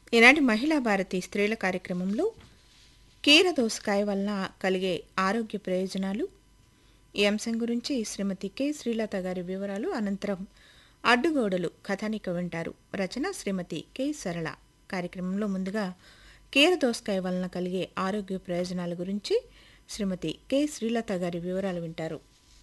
ఈనాటి మహిళా భారతి స్త్రీల కార్యక్రమంలో కీర దోసకాయ వలన కలిగే ఆరోగ్య ప్రయోజనాలు ఈ అంశం గురించి శ్రీమతి కె శ్రీలత గారి వివరాలు అనంతరం అడ్డుగోడలు కథానిక వింటారు రచన శ్రీమతి కె సరళ కార్యక్రమంలో ముందుగా కీర దోసకాయ వలన కలిగే ఆరోగ్య ప్రయోజనాల గురించి శ్రీమతి కె శ్రీలత గారి వివరాలు వింటారు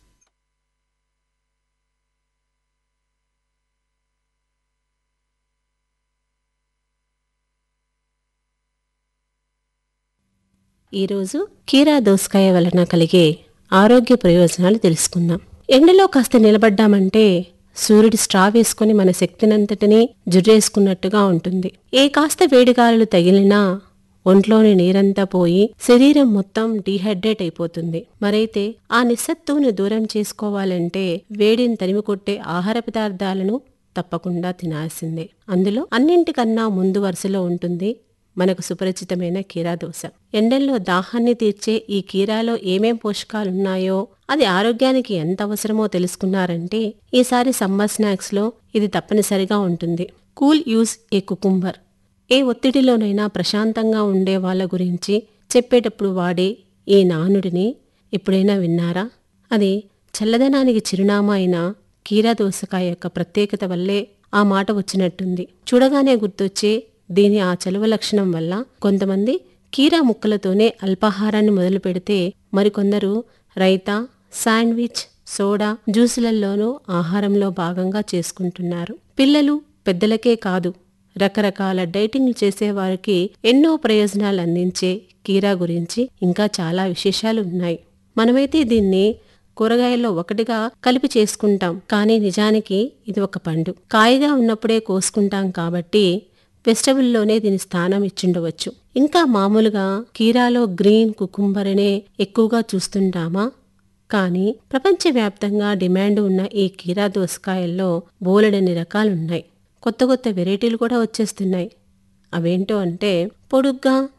ఈరోజు కీరా దోసకాయ వలన కలిగే ఆరోగ్య ప్రయోజనాలు తెలుసుకుందాం ఎండలో కాస్త నిలబడ్డామంటే సూర్యుడి స్ట్రా వేసుకుని మన శక్తినంతటినీ జుర్రేసుకున్నట్టుగా ఉంటుంది ఏ కాస్త వేడిగాలులు తగిలినా ఒంట్లోని నీరంతా పోయి శరీరం మొత్తం డీహైడ్రేట్ అయిపోతుంది మరైతే ఆ నిస్సత్తువును దూరం చేసుకోవాలంటే వేడిని తరిమికొట్టే ఆహార పదార్థాలను తప్పకుండా తినాల్సిందే అందులో అన్నింటికన్నా ముందు వరుసలో ఉంటుంది మనకు సుపరిచితమైన కీరా దోశ ఎండల్లో దాహాన్ని తీర్చే ఈ కీరాలో ఏమేం పోషకాలున్నాయో అది ఆరోగ్యానికి ఎంత అవసరమో తెలుసుకున్నారంటే ఈసారి సమ్మర్ స్నాక్స్ లో ఇది తప్పనిసరిగా ఉంటుంది కూల్ యూజ్ ఏ కుకుంబర్ ఏ ఒత్తిడిలోనైనా ప్రశాంతంగా ఉండే వాళ్ళ గురించి చెప్పేటప్పుడు వాడే ఈ నానుడిని ఎప్పుడైనా విన్నారా అది చల్లదనానికి చిరునామా అయిన కీరా దోసకాయ యొక్క ప్రత్యేకత వల్లే ఆ మాట వచ్చినట్టుంది చూడగానే గుర్తొచ్చే దీని ఆ చలువ లక్షణం వల్ల కొంతమంది కీరా ముక్కలతోనే అల్పాహారాన్ని మొదలు పెడితే మరికొందరు రైతా శాండ్విచ్ సోడా జ్యూసులలోనూ ఆహారంలో భాగంగా చేసుకుంటున్నారు పిల్లలు పెద్దలకే కాదు రకరకాల డైటింగ్లు చేసేవారికి ఎన్నో ప్రయోజనాలు అందించే కీరా గురించి ఇంకా చాలా విశేషాలు ఉన్నాయి మనమైతే దీన్ని కూరగాయల్లో ఒకటిగా కలిపి చేసుకుంటాం కానీ నిజానికి ఇది ఒక పండు కాయగా ఉన్నప్పుడే కోసుకుంటాం కాబట్టి వెజిటబుల్లోనే దీని స్థానం ఇచ్చుండవచ్చు ఇంకా మామూలుగా కీరాలో గ్రీన్ కుకుంబర్ అనే ఎక్కువగా చూస్తుంటామా కానీ ప్రపంచవ్యాప్తంగా డిమాండ్ ఉన్న ఈ కీరా దోసకాయల్లో బోలెడన్ని రకాలున్నాయి కొత్త కొత్త వెరైటీలు కూడా వచ్చేస్తున్నాయి అవేంటో అంటే పొడుగ్గా